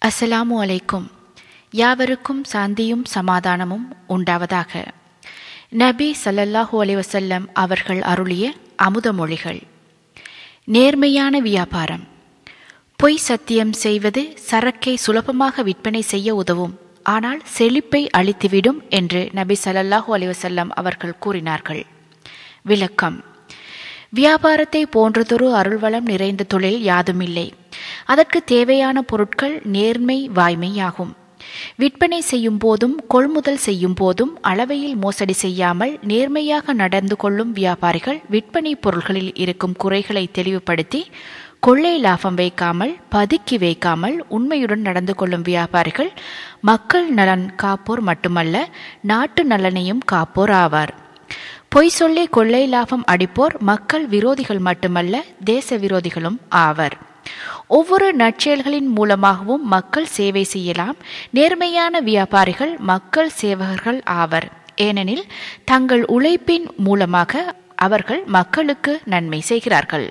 அஸ்ஸலாமு அலைக்கும் யாவருக்கும் சாந்தியும் சமாதானமும் உண்டாவதாக நபி ஸல்லல்லாஹு அலைஹி வஸல்லம் அவர்கள் அருளிய அமுத மொழிகள் நேர்மையான வியாபாரம் பொய் சத்தியம் செய்வது சரக்கை சுலபமாக விற்பனை செய்ய உதவும் ஆனால் செழிப்பை அளித்துவிடும் என்று நபி ஸல்லல்லாஹு அலைஹி வஸல்லம் அவர்கள் கூறினார்கள் விளக்கம் வியாபாரத்தை போன்றதொரு அருள்வளம் நிறைந்த தொழில் யாதுமில்லை அதற்கு தேவையான பொருட்கள் நேர்மை வாய்மையாகும் விற்பனை செய்யும் போதும் கொள்முதல் செய்யும் போதும் அளவையில் மோசடி செய்யாமல் நேர்மையாக நடந்து கொள்ளும் வியாபாரிகள் விற்பனை பொருள்களில் இருக்கும் குறைகளை தெளிவுபடுத்தி கொள்ளை லாபம் வைக்காமல் பதுக்கி வைக்காமல் உண்மையுடன் நடந்து கொள்ளும் வியாபாரிகள் மக்கள் நலன் காப்போர் மட்டுமல்ல நாட்டு நலனையும் காப்போர் ஆவார் பொய் சொல்லி கொள்ளை லாபம் அடிப்போர் மக்கள் விரோதிகள் மட்டுமல்ல தேச விரோதிகளும் ஆவர் ஒவ்வொரு நற்செயல்களின் மூலமாகவும் மக்கள் சேவை செய்யலாம் நேர்மையான வியாபாரிகள் மக்கள் சேவகர்கள் ஆவர் ஏனெனில் தங்கள் உழைப்பின் மூலமாக அவர்கள் மக்களுக்கு நன்மை செய்கிறார்கள்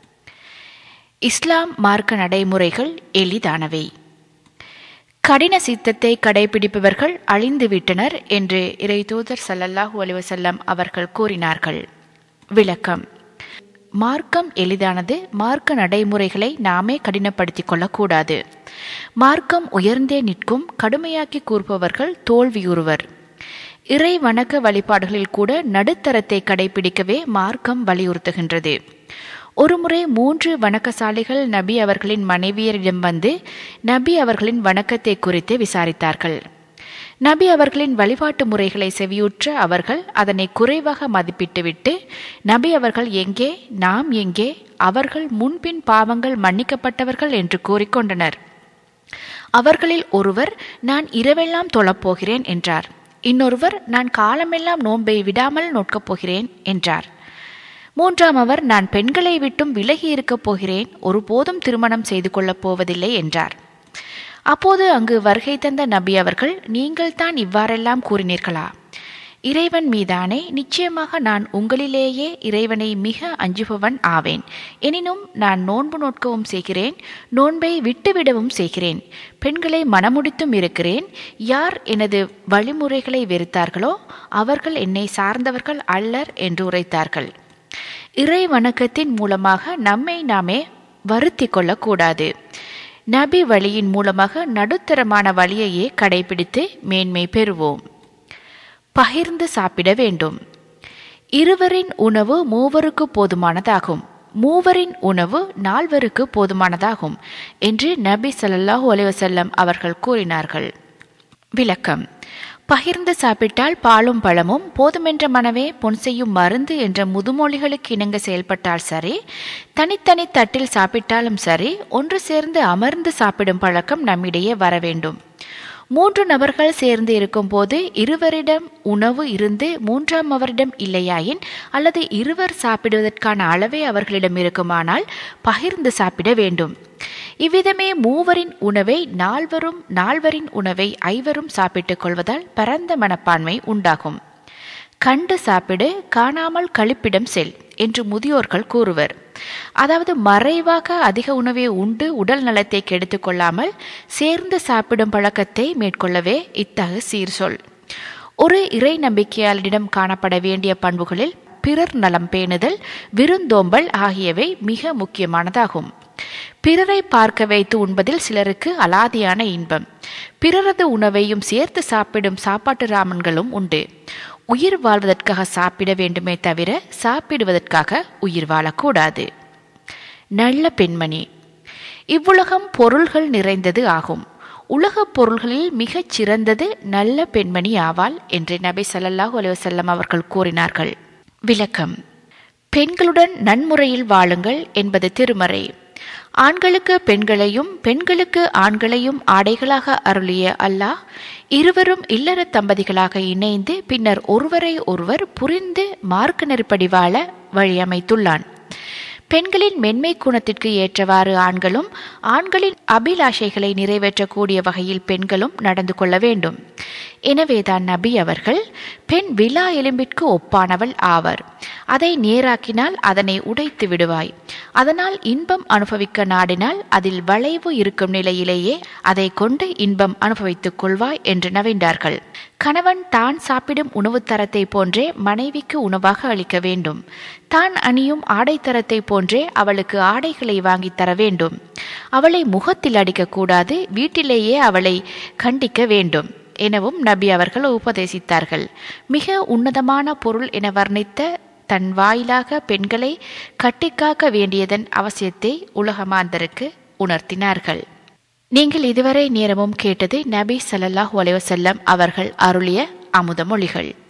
இஸ்லாம் மார்க்க நடைமுறைகள் எளிதானவை கடின சித்தத்தை கடைபிடிப்பவர்கள் அழிந்துவிட்டனர் என்று இறைதூதர் சல்லல்லாஹு அலிவசல்லம் அவர்கள் கூறினார்கள் விளக்கம் மார்க்கம் எளிதானது மார்க்க நடைமுறைகளை நாமே கடினப்படுத்திக் கொள்ளக்கூடாது மார்க்கம் உயர்ந்தே நிற்கும் கடுமையாக்கி கூறுபவர்கள் தோல்வியுறுவர் இறை வணக்க வழிபாடுகளில் கூட நடுத்தரத்தை கடைபிடிக்கவே மார்க்கம் வலியுறுத்துகின்றது ஒருமுறை மூன்று வணக்கசாலிகள் நபி அவர்களின் மனைவியரிடம் வந்து நபி அவர்களின் வணக்கத்தை குறித்து விசாரித்தார்கள் நபி அவர்களின் வழிபாட்டு முறைகளை செவியுற்ற அவர்கள் அதனை குறைவாக மதிப்பிட்டுவிட்டு நபி அவர்கள் எங்கே நாம் எங்கே அவர்கள் முன்பின் பாவங்கள் மன்னிக்கப்பட்டவர்கள் என்று கூறிக்கொண்டனர் அவர்களில் ஒருவர் நான் இரவெல்லாம் தொழப்போகிறேன் என்றார் இன்னொருவர் நான் காலமெல்லாம் நோன்பை விடாமல் நோக்கப் போகிறேன் என்றார் மூன்றாம் அவர் நான் பெண்களை விட்டும் விலகி இருக்கப் போகிறேன் ஒருபோதும் திருமணம் செய்து கொள்ளப் போவதில்லை என்றார் அப்போது அங்கு வருகை தந்த நபி அவர்கள் நீங்கள் தான் இவ்வாறெல்லாம் கூறினீர்களா இறைவன் மீதானே நிச்சயமாக நான் உங்களிலேயே இறைவனை மிக அஞ்சுபவன் ஆவேன் எனினும் நான் நோன்பு நோட்கவும் செய்கிறேன் நோன்பை விட்டுவிடவும் செய்கிறேன் பெண்களை மனமுடித்தும் இருக்கிறேன் யார் எனது வழிமுறைகளை வெறுத்தார்களோ அவர்கள் என்னை சார்ந்தவர்கள் அல்லர் என்று உரைத்தார்கள் இறை வணக்கத்தின் மூலமாக நம்மை நாமே வருத்தி கொள்ளக்கூடாது நபி வழியின் மூலமாக நடுத்தரமான வழியையே கடைபிடித்து மேன்மை பெறுவோம் பகிர்ந்து சாப்பிட வேண்டும் இருவரின் உணவு மூவருக்கு போதுமானதாகும் மூவரின் உணவு நால்வருக்கு போதுமானதாகும் என்று நபி சல்லாஹூ அலைவசல்லம் அவர்கள் கூறினார்கள் விளக்கம் பகிர்ந்து சாப்பிட்டால் பாலும் பழமும் போதுமென்ற மனவே பொன் செய்யும் மருந்து என்ற முதுமொழிகளுக்கு இணங்க செயல்பட்டால் சரி தனித்தனி தட்டில் சாப்பிட்டாலும் சரி ஒன்று சேர்ந்து அமர்ந்து சாப்பிடும் பழக்கம் நம்மிடையே வர வேண்டும் மூன்று நபர்கள் சேர்ந்து இருக்கும்போது இருவரிடம் உணவு இருந்து மூன்றாம் அவரிடம் இல்லையாயின் அல்லது இருவர் சாப்பிடுவதற்கான அளவே அவர்களிடம் இருக்குமானால் பகிர்ந்து சாப்பிட வேண்டும் இவ்விதமே மூவரின் உணவை நால்வரும் நால்வரின் உணவை ஐவரும் சாப்பிட்டுக் கொள்வதால் பரந்த மனப்பான்மை உண்டாகும் கண்டு சாப்பிடு காணாமல் கழிப்பிடம் செல் என்று முதியோர்கள் கூறுவர் அதாவது மறைவாக அதிக உணவை உண்டு உடல் நலத்தை கெடுத்துக் கொள்ளாமல் சேர்ந்து சாப்பிடும் பழக்கத்தை மேற்கொள்ளவே இத்தகு சீர் சொல் ஒரு இறை நம்பிக்கையாளரிடம் காணப்பட வேண்டிய பண்புகளில் பிறர் நலம் பேணுதல் விருந்தோம்பல் ஆகியவை மிக முக்கியமானதாகும் பிறரை பார்க்க வைத்து உண்பதில் சிலருக்கு அலாதியான இன்பம் பிறரது உணவையும் சேர்த்து சாப்பிடும் சாப்பாட்டு ராமன்களும் உண்டு உயிர் வாழ்வதற்காக சாப்பிட வேண்டுமே தவிர சாப்பிடுவதற்காக உயிர் வாழக்கூடாது நல்ல பெண்மணி இவ்வுலகம் பொருள்கள் நிறைந்தது ஆகும் உலகப் பொருள்களில் மிகச் சிறந்தது நல்ல பெண்மணி ஆவாள் என்று நபி சல்லாஹூ அலுவலம் அவர்கள் கூறினார்கள் விளக்கம் பெண்களுடன் நன்முறையில் வாழுங்கள் என்பது திருமறை ஆண்களுக்கு பெண்களையும் பெண்களுக்கு ஆண்களையும் ஆடைகளாக அருளிய அல்லாஹ் இருவரும் இல்லற தம்பதிகளாக இணைந்து பின்னர் ஒருவரை ஒருவர் புரிந்து மார்க்க நெருப்படி வாழ வழியமைத்துள்ளான் பெண்களின் மென்மை குணத்திற்கு ஏற்றவாறு ஆண்களும் ஆண்களின் அபிலாஷைகளை நிறைவேற்றக்கூடிய வகையில் பெண்களும் நடந்து கொள்ள வேண்டும் எனவேதான் நபி அவர்கள் பெண் விழா எலும்பிற்கு ஒப்பானவள் ஆவர் அதை நேராக்கினால் அதனை உடைத்து விடுவாய் அதனால் இன்பம் அனுபவிக்க நாடினால் அதில் வளைவு இருக்கும் நிலையிலேயே அதை கொண்டு இன்பம் அனுபவித்துக் கொள்வாய் என்று நவின்றார்கள் கணவன் தான் சாப்பிடும் உணவு தரத்தை போன்றே மனைவிக்கு உணவாக அளிக்க வேண்டும் தான் அணியும் ஆடை தரத்தை போன்றே அவளுக்கு ஆடைகளை வாங்கி தர வேண்டும் அவளை முகத்தில் அடிக்கக்கூடாது வீட்டிலேயே அவளை கண்டிக்க வேண்டும் எனவும் நபி அவர்கள் உபதேசித்தார்கள் மிக உன்னதமான பொருள் என வர்ணித்த தன் வாயிலாக பெண்களை கட்டிக்காக்க வேண்டியதன் அவசியத்தை உலகமாந்தருக்கு உணர்த்தினார்கள் நீங்கள் இதுவரை நேரமும் கேட்டது நபி ஸல்லல்லாஹு அலைஹி வஸல்லம் அவர்கள் அருளிய அமுத மொழிகள்